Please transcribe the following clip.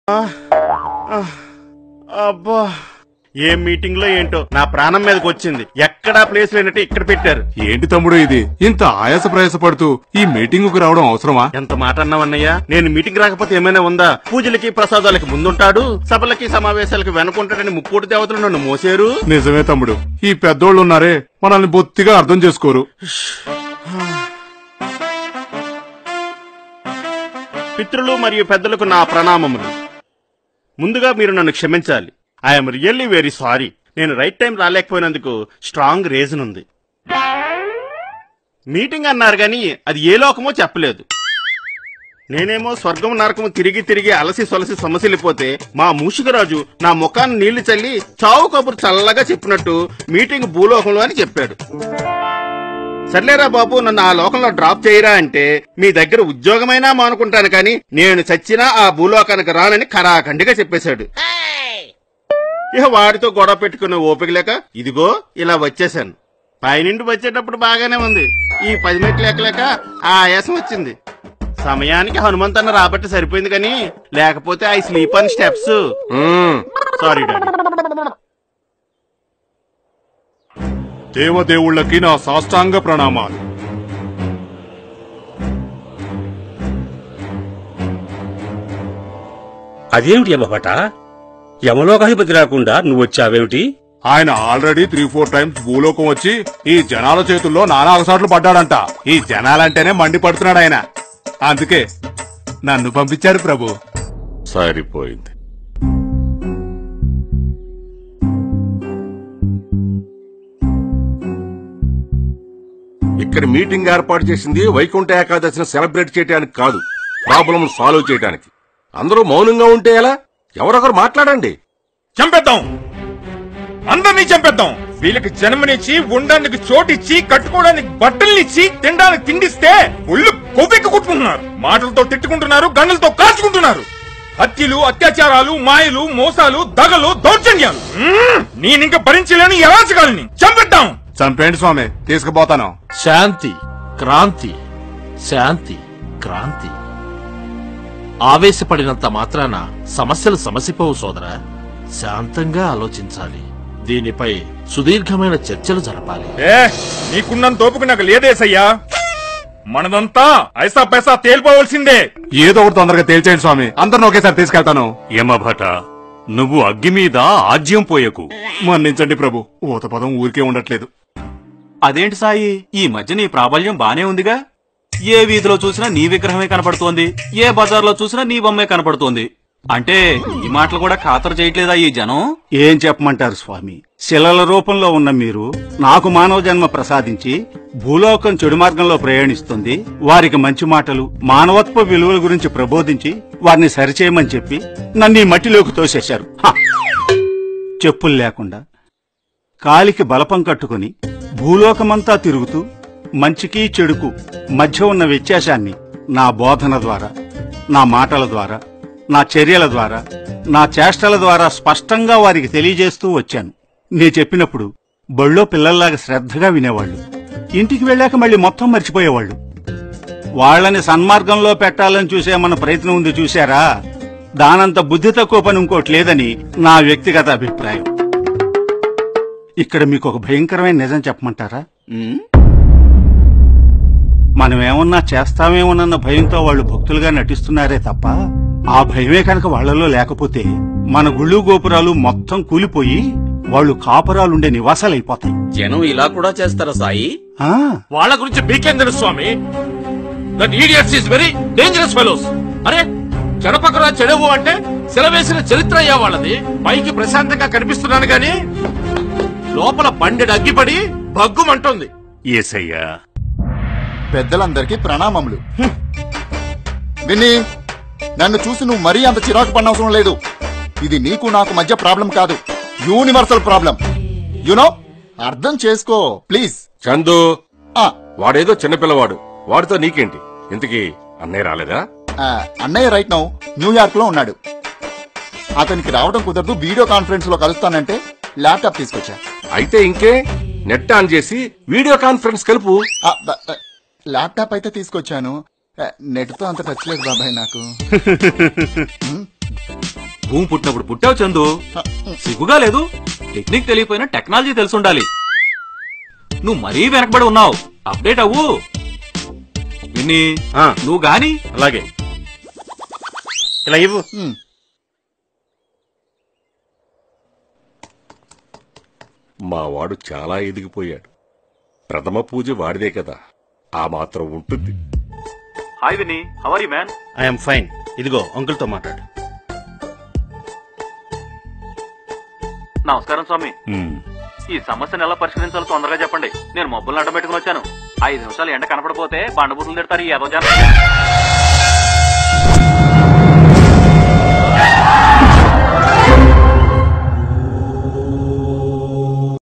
అబ్బా ఏ మీటింగ్ లో ఏంటో నా ప్రాణం మీదకి వచ్చింది ఎక్కడా ప్లేస్ లేనట్టు ఇక్కడ పెట్టారు ఏంటి తమ్ముడు ఇది ఇంత ఆయాస ప్రయాస పడుతూ ఈ మీటింగ్ కు రావడం అవసరమా ఎంత మాట అన్నావన్నయ్య నేను మీటింగ్ రాకపోతే ఏమైనా ఉందా పూజలకి ప్రసాదాలకి ముందుంటాడు సభలకి సమావేశాలకి వెనుకుంటాడని ముక్కోటి దేవతలు నన్ను మోసారు నిజమే తమ్ముడు ఈ పెద్దోళ్ళు ఉన్నారే మనల్ని బొత్తిగా అర్థం చేసుకోరు పితృలు మరియు పెద్దలకు నా ప్రణామములు ముందుగా మీరు నన్ను క్షమించాలి ఐఎమ్ రియల్లీ వెరీ సారీ నేను రైట్ టైం రాలేకపోయినందుకు స్ట్రాంగ్ రీజన్ ఉంది మీటింగ్ అన్నారు గాని అది ఏ లోకమో చెప్పలేదు నేనేమో స్వర్గం నరకము తిరిగి తిరిగి అలసి సొలసి సమసిల్లిపోతే మా మూషికరాజు నా ముఖాన్ని నీళ్లు చల్లి చావు కబురు చల్లగా చెప్పినట్టు మీటింగ్ భూలోకంలో అని చెప్పాడు సర్లేరా బాబు నన్ను ఆ లోకంలో డ్రాప్ చేయరా అంటే మీ దగ్గర ఉద్యోగమైనా మానుకుంటాను కానీ నేను చచ్చినా ఆ భూలోకానికి రానని ఖరాఖండిగా చెప్పేశాడు ఇక వాడితో గొడవ పెట్టుకున్న ఓపిక లేక ఇదిగో ఇలా వచ్చేశాను పైనుండి వచ్చేటప్పుడు బాగానే ఉంది ఈ పది మెట్లు ఎక్కలేక ఆ ఆయాసం వచ్చింది సమయానికి హనుమంతన్న రాబట్టి సరిపోయింది కానీ లేకపోతే I sleep on steps sorry daddy దేవదేవుళ్ళకి నా సాష్టాంగ ప్రణామాలు అదేమిటి యమభట యమలోకాధిపతి రాకుండా నువ్వు వచ్చావేమిటి ఆయన ఆల్రెడీ త్రీ ఫోర్ టైమ్స్ భూలోకం వచ్చి ఈ జనాల చేతుల్లో నానాగసాట్లు పడ్డాడంట ఈ జనాలంటేనే మండి పడుతున్నాడు ఆయన అందుకే నన్ను పంపించారు ప్రభు సరిపోయింది ఇక్కడ మీటింగ్ ఏర్పాటు చేసింది వైకుంఠ ఏకాదశిని సెలబ్రేట్ చేయడానికి కాదు ప్రాబ్లం సాల్వ్ చేయడానికి అందరూ మౌనంగా ఉంటే ఎలా ఎవరొకరు మాట్లాడండి చంపేద్దాం అందరినీ చంపేద్దాం వీళ్ళకి జన్మనిచ్చి ఉండడానికి చోటిచ్చి కట్టుకోవడానికి బట్టల్నిచ్చి తినడానికి తిండిస్తే ఒళ్ళు కొవ్వెక్కి కుట్టుకుంటున్నారు మాటలతో తిట్టుకుంటున్నారు గన్నులతో కాల్చుకుంటున్నారు హత్యలు అత్యాచారాలు మాయలు మోసాలు దగలు దౌర్జన్యాలు మ్మ్! నేనింక భరించలేని ఎలాచగాలని చంపేద్దాం చంపేయండి స్వామి తీసుకుపోతాను శాంతి క్రాంతి శాంతి క్రాంతి ఆవేశపడినంత మాత్రాన సమస్యలు సమసిపోవు సోదరా శాంతంగా ఆలోచించాలి దీనిపై సుదీర్ఘమైన చర్చలు జరపాలి ఏ నీకున్నంత ఓపిక నాకు లేదేసయ్యా మనదంతా ఐసా పైసా తేలిపోవలసిందే ఏదో ఒకటి తొందరగా తేల్చేయండి స్వామి అందరిని ఒకేసారి తీసుకెళ్తాను యమభట నువ్వు అగ్గి మీద ఆజ్యం పోయకు మన్నించండి ప్రభు ఊత పదం ఊరికే ఉండట్లేదు అదేంటి సాయి ఈ మధ్య నీ ప్రాబల్యం బానే ఉందిగా ఏ వీధిలో చూసినా నీ విగ్రహమే కనపడుతోంది ఏ బజార్లో చూసినా నీ బొమ్మే కనపడుతోంది అంటే ఈ మాటలు కూడా ఖాతరు చేయట్లేదా ఈ జనం ఏం చెప్పమంటారు స్వామి శిలల రూపంలో ఉన్న మీరు నాకు మానవ జన్మ ప్రసాదించి భూలోకం చెడు మార్గంలో ప్రయాణిస్తుంది వారికి మంచి మాటలు మానవత్వ విలువల గురించి ప్రబోధించి వారిని సరిచేయమని చెప్పి నన్ను ఈ మట్టిలోకి తోసేశారు హ! చెప్పులు లేకుండా కాలికి బలపం కట్టుకుని భూలోకమంతా తిరుగుతూ మంచికి చెడుకు మధ్య ఉన్న వ్యత్యాసాన్ని నా బోధన ద్వారా నా మాటల ద్వారా నా చర్యల ద్వారా నా చేష్టల ద్వారా స్పష్టంగా వారికి తెలియజేస్తూ వచ్చాను నే చెప్పినప్పుడు బళ్ళో పిల్లల్లాగా శ్రద్ధగా వినేవాళ్ళు ఇంటికి వెళ్ళాక మళ్ళీ మొత్తం మర్చిపోయేవాళ్ళు వాళ్ళని సన్మార్గంలో పెట్టాలని చూసే మన ప్రయత్నం ఉంది చూశారా దానంత బుద్ధి తక్కువ పని ఇంకోటి లేదని నా వ్యక్తిగత అభిప్రాయం ఇక్కడ మీకు ఒక భయంకరమైన నిజం చెప్పమంటారా మనం ఏమన్నా చేస్తామేమోనన్న భయంతో వాళ్ళు భక్తులుగా నటిస్తున్నారే తప్ప ఆ భయమే కనుక వాళ్ళలో లేకపోతే మన గుళ్ళు గోపురాలు మొత్తం కూలిపోయి వాళ్ళు కాపురాలుండే నివాసాలైపోతాయి జనం ఇలా కూడా చేస్తారా సాయి ఆ వాళ్ళ గురించి మీకేం తెలుసు స్వామి that idiots is very dangerous fellows అరే చెడపక్కన చెడవు అంటే సెలవేసిన చరిత్ర అయ్యా వాళ్ళది పైకి ప్రశాంతంగా కనిపిస్తున్నాను గాని లోపల బండెడు అగ్గిపడి భగ్గుమంటుంది ఏసయ్యా పెద్దలందరికీ ప్రణామములు హ్మ్. విన్నీ నన్ను చూసి నువ్వు మరీ అంత చిరాకు పడనవసరం లేదు ఇది నీకు నాకు మధ్య ప్రాబ్లం కాదు యూనివర్సల్ ప్రాబ్లం యునో అర్థం చేసుకో ప్లీజ్ చందు ఆ, వాడేదో చిన్నపిల్లవాడు వాడితో నీకేంటి ఇంతకీ అన్నయ్య రాలేదా ఆ, అన్నయ్య రైట్ నౌ న్యూయార్క్ లో ఉన్నాడు అతనికి రావడం కుదరదు వీడియో కాన్ఫరెన్స్ లో కలుస్తానంటే ల్యాప్టాప్ తీసుకొచ్చా అయితే ఇంకే నెట్ ఆన్ చేసి వీడియో కాన్ఫరెన్స్ కలుపు ఆ, బ- బ- ల్యాప్టాప్ అయితే తీసుకొచ్చాను నెట్ తో అంత టచ్ లేదు బాబాయ్ నాకు హ్మ్? భూమి పుట్టినప్పుడు పుట్టావు చందు సిగ్గుగా లేదు టెక్నిక్ తెలియపోయినా టెక్నాలజీ తెలిసి ఉండాలి నువ్వు మరీ వెనకబడి ఉన్నావు అప్డేట్ అవ్వు విన్ని ఆ, నువ్వు గాని అలాగే ఇలా ఇవ్వు హ్మ్. మా వాడు చాలా ఎదిగిపోయాడు ప్రథమ పూజ వాడిదే కదా ఆ మాత్రం ఉంటుంది hi Vinni how are you man I'm fine ఇదిగో అంకుల్తో మాట్లాడు నమస్కారం స్వామి ఈ సమస్యను ఎలా పరిష్కరించాలో తొందరగా చెప్పండి నేను మబ్బులను అడ్డం పెట్టుకుని వచ్చాను ఐదు నిమిషాలు ఎండ కనపడిపోతే బండబూతులు తిడతారు ఈ ఎదవ జనం